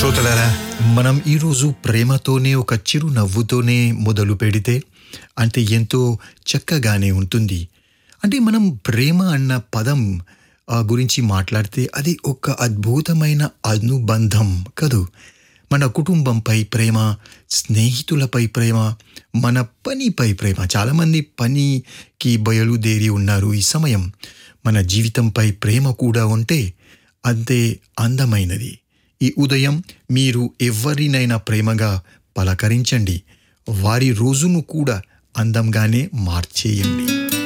శ్రోతలారా మనం ఈరోజు ప్రేమతోనే ఒక చిరు నవ్వుతోనే మొదలు పెడితే అంటే ఎంతో చక్కగానే ఉంటుంది అంటే మనం ప్రేమ అన్న పదం ఆ, గురించి మాట్లాడితే అది ఒక అద్భుతమైన అనుబంధం కదూ మన కుటుంబంపై ప్రేమ స్నేహితులపై ప్రేమ మన పనిపై ప్రేమ చాలామంది పనికి బయలుదేరి ఉన్నారు ఈ సమయం మన జీవితంపై ప్రేమ కూడా ఉంటే అంతే అందమైనది ఈ ఉదయం మీరు ఎవరినైనా ప్రేమగా పలకరించండి వారి రోజును కూడా అందంగానే మార్చేయండి